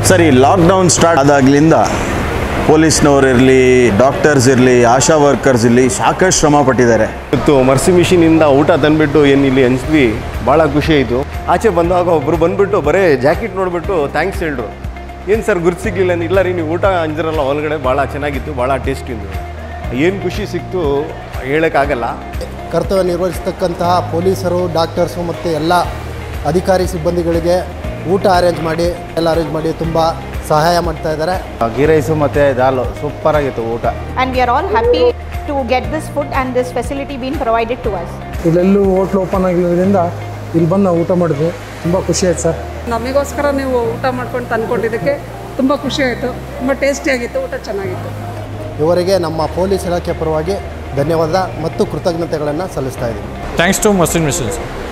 ಸರಿ lockdown start ಆದಾಗ್ಲಿಂದ ಪೊಲೀಸ್ನವ್ರು doctors ಇರಲಿ ಆಶಾ ವರ್ಕರ್ಸ್ ಇರಲಿ ಸಾಕಷ್ಟು ಶ್ರಮ ಪಟ್ಟಿದ್ದಾರೆ ಇವತ್ತು ಮರ್ಸಿ ಮಿಷಿನಿಂದ ಊಟ ತಂದುಬಿಟ್ಟು ಏನು ಇಲ್ಲಿ ಹಂಚ್ವಿ ಭಾಳ ಖುಷಿ ಆಯಿತು ಆಚೆ ಬಂದಾಗ ಒಬ್ಬರು ಬಂದುಬಿಟ್ಟು ಬರೀ ಜಾಕೆಟ್ ನೋಡಿಬಿಟ್ಟು ಥ್ಯಾಂಕ್ಸ್ ಹೇಳಿದ್ರು ಏನು ಸರ್ ಗುರ್ತು ಸಿಗಲಿಲ್ಲ ಅಂದ್ರೆ ಇಲ್ಲ ರೀ ನೀವು ಊಟ ಹಂಚಿರಲ್ಲ ಒಳಗಡೆ ಭಾಳ ಚೆನ್ನಾಗಿತ್ತು ಭಾಳ ಟೇಸ್ಟ್ ಇದ್ದು ಏನು ಖುಷಿ ಸಿಕ್ತು ಹೇಳೋಕ್ಕಾಗಲ್ಲ ಕರ್ತವ್ಯ ನಿರ್ವಹಿಸ್ತಕ್ಕಂತಹ ಪೊಲೀಸರು ಡಾಕ್ಟರ್ಸು ಮತ್ತು ಎಲ್ಲ ಅಧಿಕಾರಿ ಸಿಬ್ಬಂದಿಗಳಿಗೆ ಊಟ ಅರೇಂಜ್ ಮಾಡಿ ಎಲ್ಲ ಅರೇಂಜ್ ಮಾಡಿ ತುಂಬ ಸಹಾಯ ಮಾಡ್ತಾ ಇದ್ದಾರೆ ಗೀ ರೈಸು ಮತ್ತು ದಾಲು ಸೂಪರ್ ಆಗಿತ್ತು ಊಟ and we are all happy to get this food and this facility being provided to us. ಇಲ್ಲೆಲ್ಲೂ ಹೋಟ್ಲ್ ಓಪನ್ ಆಗಿರೋದ್ರಿಂದ ಇಲ್ಲಿ ಬಂದು ನಾವು ಊಟ ಮಾಡಿದ್ವಿ ತುಂಬ ಖುಷಿ ಆಯ್ತು ಸರ್ ನಮಗೋಸ್ಕರ ನೀವು ಊಟ ಮಾಡ್ಕೊಂಡು ತಂದ್ಕೊಟ್ಟಿದ್ದಕ್ಕೆ ತುಂಬ ಖುಷಿ ಆಯಿತು ತುಂಬ ಟೇಸ್ಟಿಯಾಗಿತ್ತು ಊಟ ಚೆನ್ನಾಗಿತ್ತು ಇವರಿಗೆ ನಮ್ಮ ಪೊಲೀಸ್ ಇಲಾಖೆ ಪರವಾಗಿ ಧನ್ಯವಾದ ಮತ್ತು ಕೃತಜ್ಞತೆಗಳನ್ನು ಸಲ್ಲಿಸ್ತಾ ಇದ್ದೀವಿ Thanks to Muslim Missions.